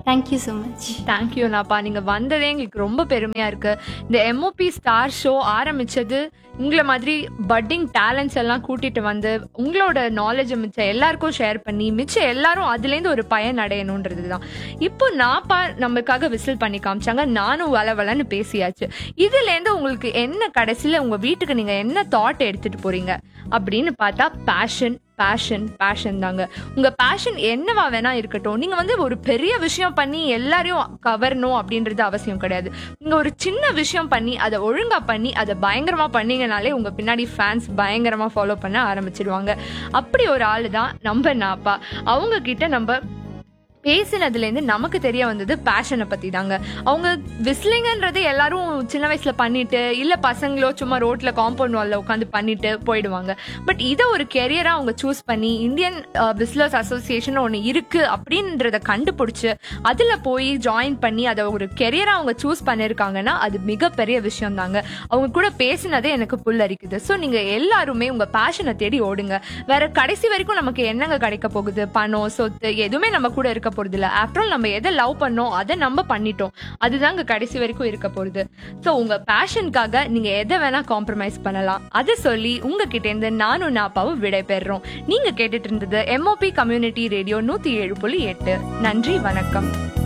thank you so much thank you நாப்பா நீங்க வந்ததே எங்களுக்கு ரொம்ப பெருமையா இருக்கு இந்த எம்ஓபி ஸ்டார் ஷோ ஆரம்பிச்சது உங்களை மாதிரி பட்டிங் டேலண்ட்ஸ் எல்லாம் கூட்டிட்டு வந்து உங்களோட நாலேஜை மிச்சம் எல்லாருக்கும் ஷேர் பண்ணி மிச்சம் எல்லாரும் அதுலேருந்து ஒரு பயன் அடையணுன்றது தான் இப்போ நாப்பா நமக்காக விசில் பண்ணி காமிச்சாங்க நானும் வள வளன்னு பேசியாச்சு இதுலேருந்து உங்களுக்கு என்ன கடைசியில் உங்க வீட்டுக்கு நீங்க என்ன தாட் எடுத்துட்டு போறீங்க அப்படின்னு பார்த்தா பேஷன் பேஷன் பேஷன் தாங்க உங்க பேஷன் என்னவா வேணா இருக்கட்டும் நீங்க வந்து ஒரு பெரிய விஷயம் பண்ணி எல்லாரையும் கவரணும் அப்படின்றது அவசியம் கிடையாது நீங்க ஒரு சின்ன விஷயம் பண்ணி அதை ஒழுங்கா பண்ணி அதை பயங்கரமா பண்ணீங்கனாலே உங்க பின்னாடி ஃபேன்ஸ் பயங்கரமா ஃபாலோ பண்ண ஆரம்பிச்சிடுவாங்க அப்படி ஒரு ஆளு தான் நம்ம நாப்பா அவங்க கிட்ட நம்ம பேசினதுலேருந்து நமக்கு தெரிய வந்தது பேஷனை பற்றி தாங்க அவங்க விஸ்லிங்கன்றது எல்லாரும் சின்ன வயசில் பண்ணிட்டு இல்லை பசங்களோ சும்மா ரோட்டில் காம்பவுண்ட் வாலில் உட்காந்து பண்ணிட்டு போயிடுவாங்க பட் இதை ஒரு கெரியராக அவங்க சூஸ் பண்ணி இந்தியன் விஸ்லர்ஸ் அசோசியேஷன் ஒன்று இருக்குது அப்படின்றத கண்டுபிடிச்சி அதில் போய் ஜாயின் பண்ணி அதை ஒரு கெரியராக அவங்க சூஸ் பண்ணியிருக்காங்கன்னா அது மிகப்பெரிய விஷயம் தாங்க அவங்க கூட பேசினதே எனக்கு புல்லரிக்குது ஸோ நீங்கள் எல்லாருமே உங்கள் பேஷனை தேடி ஓடுங்க வேற கடைசி வரைக்கும் நமக்கு என்னங்க கிடைக்க போகுது பணம் சொத்து எதுவுமே நம்ம கூட இருக்க போறது இல்ல ஆஃப்டர் ஆல் நம்ம எதை லவ் பண்ணோம் அதை நம்ம பண்ணிட்டோம் அதுதாங்க கடைசி வரைக்கும் இருக்க போறது ஸோ உங்க பேஷனுக்காக நீங்க எதை வேணா காம்ப்ரமைஸ் பண்ணலாம் அதை சொல்லி உங்ககிட்ட இருந்து நானும் நாப்பாவும் விடை பெறுறோம் நீங்க கேட்டுட்டு இருந்தது எம்ஓபி கம்யூனிட்டி ரேடியோ நூத்தி ஏழு புள்ளி எட்டு நன்றி வணக்கம்